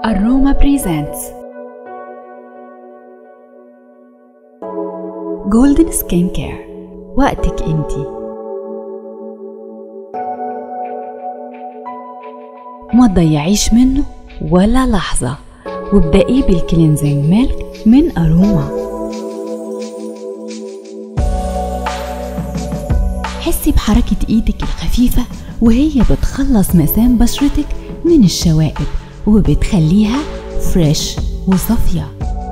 الروما بريزنتس جولدن سكين كير وقتك انتي ما تضيعيش منه ولا لحظة وابدأي بالكلينزينج ميلك من أروما حسي بحركة ايدك الخفيفة وهي بتخلص مسام بشرتك من الشوائب وبتخليها فريش وصافية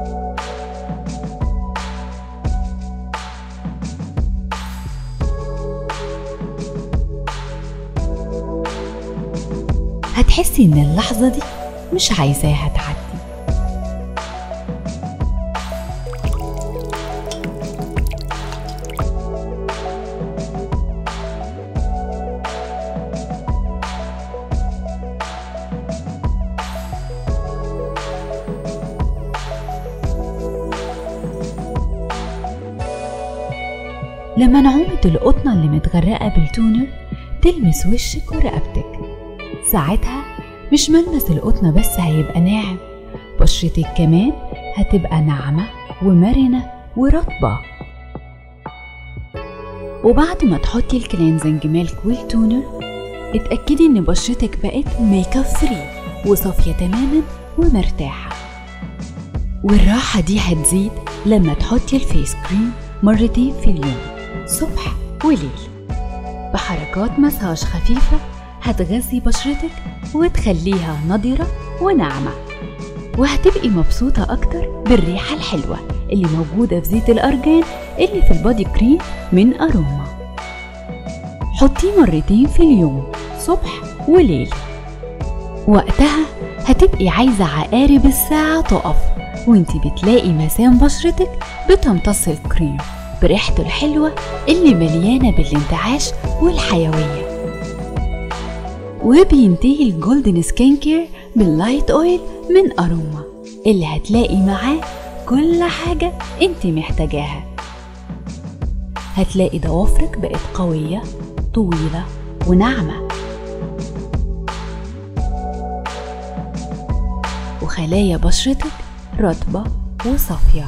هتحسي ان اللحظة دي مش عايزاها تعدي لما نعومة القطنة اللي متغرقة بالتونر تلمس وشك ورقبتك ساعتها مش ملمس القطنة بس هيبقى ناعم بشرتك كمان هتبقى ناعمة ومرنة ورطبة وبعد ما تحطي الكلينزنج ميلك والتونر اتأكدي ان بشرتك بقت ميك اب فري وصافية تماما ومرتاحة والراحة دي هتزيد لما تحطي الفيس كريم مرتين في اليوم صبح وليل بحركات مساج خفيفة هتغذي بشرتك وتخليها نضرة وناعمة وهتبقي مبسوطة أكتر بالريحة الحلوة اللي موجودة في زيت الأرجان اللي في البادي كريم من أروما حطيه مرتين في اليوم صبح وليل وقتها هتبقي عايزة عقارب الساعة تقف وانتي بتلاقي مسام بشرتك بتمتص الكريم بريحته الحلوة اللي مليانة بالانتعاش والحيوية وبينتهي الجولدن سكين كير باللايت اويل من اروما اللي هتلاقي معاه كل حاجة انت محتاجاها هتلاقي ضوافرك بقت قوية طويلة وناعمة وخلايا بشرتك رطبة وصافية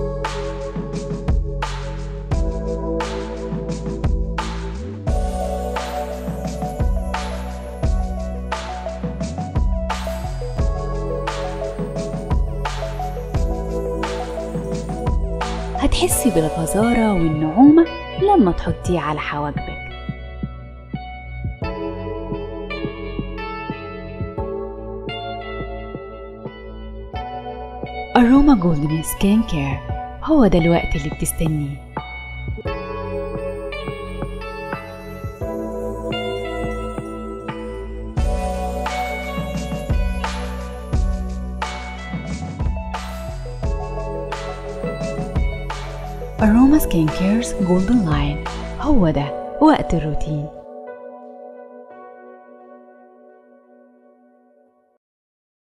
هتحسي بالغزارة والنعومة لما تحطيه على حواجبك الروما جولدن سكين كير هو ده الوقت اللي بتستنيه الروما سكين كيرز جولدن لاين هو ده وقت الروتين